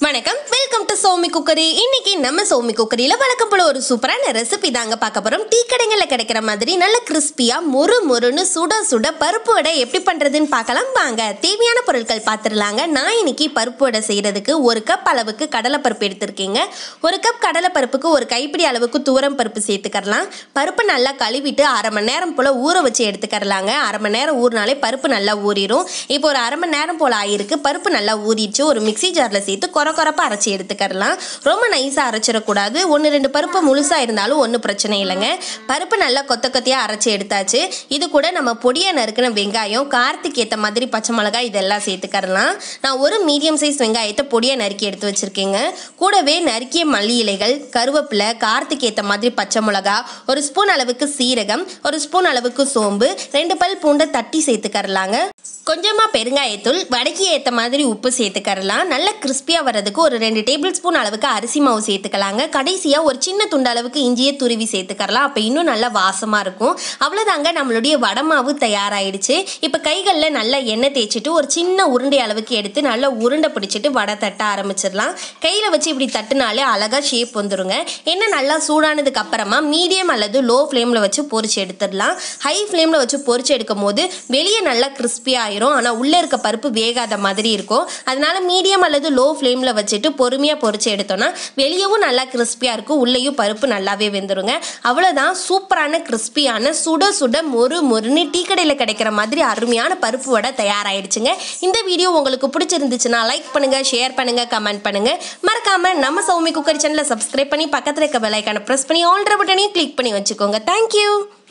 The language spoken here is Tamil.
வணக்கம் வெல்கம் டு சௌமி குக்கரி இன்னைக்கு நம்ம சௌமி குக்கரியில வழக்கம் போல ஒரு சூப்பரான ரெசிபி தாங்க பார்க்க போறோம் டீ கடைகளில் கிடைக்கிற மாதிரி நல்ல கிறிஸ்பியா மொறு மொறுன்னு சுட சுட பருப்பு வடை எப்படி பண்றதுன்னு பார்க்கலாம் வாங்க தேவையான பொருட்கள் பார்த்துடலாங்க நான் இன்னைக்கு பருப்பு வடை செய்யறதுக்கு ஒரு கப் அளவுக்கு கடலைப்பருப்பு எடுத்திருக்கீங்க ஒரு கப் கடலைப்பருப்புக்கு ஒரு கைப்பிடி அளவுக்கு தூரம் பருப்பு சேர்த்துக்கறலாம் பருப்பு நல்லா கழுவிட்டு அரை மணி நேரம் போல ஊற வச்சு எடுத்துக்கறலாங்க அரை மணி நேரம் ஊறினாலே பருப்பு நல்லா ஊறிடும் இப்போ ஒரு அரை மணி நேரம் போல ஆயிருக்கு பருப்பு நல்லா ஊறிடுச்சு ஒரு மிக்ஸி ஜாரில் சேர்த்து கொர கொரப்பா அரைச்சி எடுத்துக்கறலாம் ரொம்ப நைஸாக அரைச்சிடக்கூடாது ஒன்று ரெண்டு பருப்பு முழுசாக இருந்தாலும் ஒன்றும் பிரச்சனை இல்லைங்க பருப்பு நல்லா கொத்த கொத்தியாக அரைச்சி எடுத்தாச்சு இது கூட நம்ம பொடியை நறுக்கின வெங்காயம் காரத்துக்கு ஏற்ற மாதிரி பச்சை மிளகாய் இதெல்லாம் சேர்த்துக்கறலாம் நான் ஒரு மீடியம் சைஸ் வெங்காயத்தை பொடியை நறுக்கி எடுத்து வச்சுருக்கேங்க கூடவே நறுக்கிய மல்லி இலைகள் கருவேப்பிலை காரத்துக்கு ஏற்ற மாதிரி பச்சை மிளகா ஒரு ஸ்பூன் அளவுக்கு சீரகம் ஒரு ஸ்பூன் அளவுக்கு சோம்பு ரெண்டு பல் பூண்டை தட்டி சேர்த்துக்கறலாங்க கொஞ்சமாக பெருங்காயத்தூள் வடக்கி ஏற்ற மாதிரி உப்பு சேர்த்துக்கறலாம் நல்ல கிறிஸ்பியாக வர்றதுக்கு ஒரு ரெண்டு டேபிள் ஸ்பூன் அளவுக்கு அரிசி மாவு சேர்த்துக்கலாங்க கடைசியாக ஒரு சின்ன துண்டு அளவுக்கு இஞ்சியை துருவி சேர்த்துக்கறலாம் அப்போ இன்னும் நல்லா வாசமாக இருக்கும் அவ்வளோதாங்க நம்மளுடைய வடை மாவு தயாராகிடுச்சு இப்போ கைகளில் நல்லா எண்ணெய் தேய்ச்சிட்டு ஒரு சின்ன உருண்டை அளவுக்கு எடுத்து நல்லா உருண்டை பிடிச்சிட்டு வடை தட்ட ஆரம்பிச்சிடலாம் கையில் வச்சு இப்படி தட்டுனாலே அழகாக ஷேப் வந்துருங்க எண்ணெய் நல்லா சூடானதுக்கு அப்புறமா மீடியம் அல்லது லோ ஃப்ளேமில் வச்சு பொரிச்சு எடுத்துடலாம் ஹை ஃப்ளேமில் வச்சு பொரிச்சு எடுக்கும் போது வெளியே நல்லா கிறிஸ்பியாக ஆயிரும் ஆனால் உள்ளே இருக்க பருப்பு வேகாத மாதிரி இருக்கும் அதனால மீடியம் அல்லது லோ ஃப்ளேமில் வச்சுட்டு பொறுமையாக பொரிச்சு எடுத்தோம்னா வெளியவும் நல்லா கிறிஸ்பியாக இருக்கும் உள்ளேயும் பருப்பு நல்லாவே வெந்துருங்க அவ்வளோதான் சூப்பரான கிறிஸ்பியான சுட சுட மொறு மொறுன்னு டீ கடையில் கிடைக்கிற மாதிரி அருமையான பருப்பு வடை தயாராகிடுச்சுங்க இந்த வீடியோ உங்களுக்கு பிடிச்சிருந்துச்சுன்னா லைக் பண்ணுங்க ஷேர் பண்ணுங்க கமெண்ட் பண்ணுங்க மறக்காம நம்ம சௌமி குக்கர் சேனலை சப்ஸ்கிரைப் பண்ணி பக்கத்தில் இருக்க பெல் ஐக்கானை ப்ரெஸ் பண்ணி ஆல்ரெடி பட்டனையும் கிளிக் பண்ணி வச்சுக்கோங்க தேங்க்யூ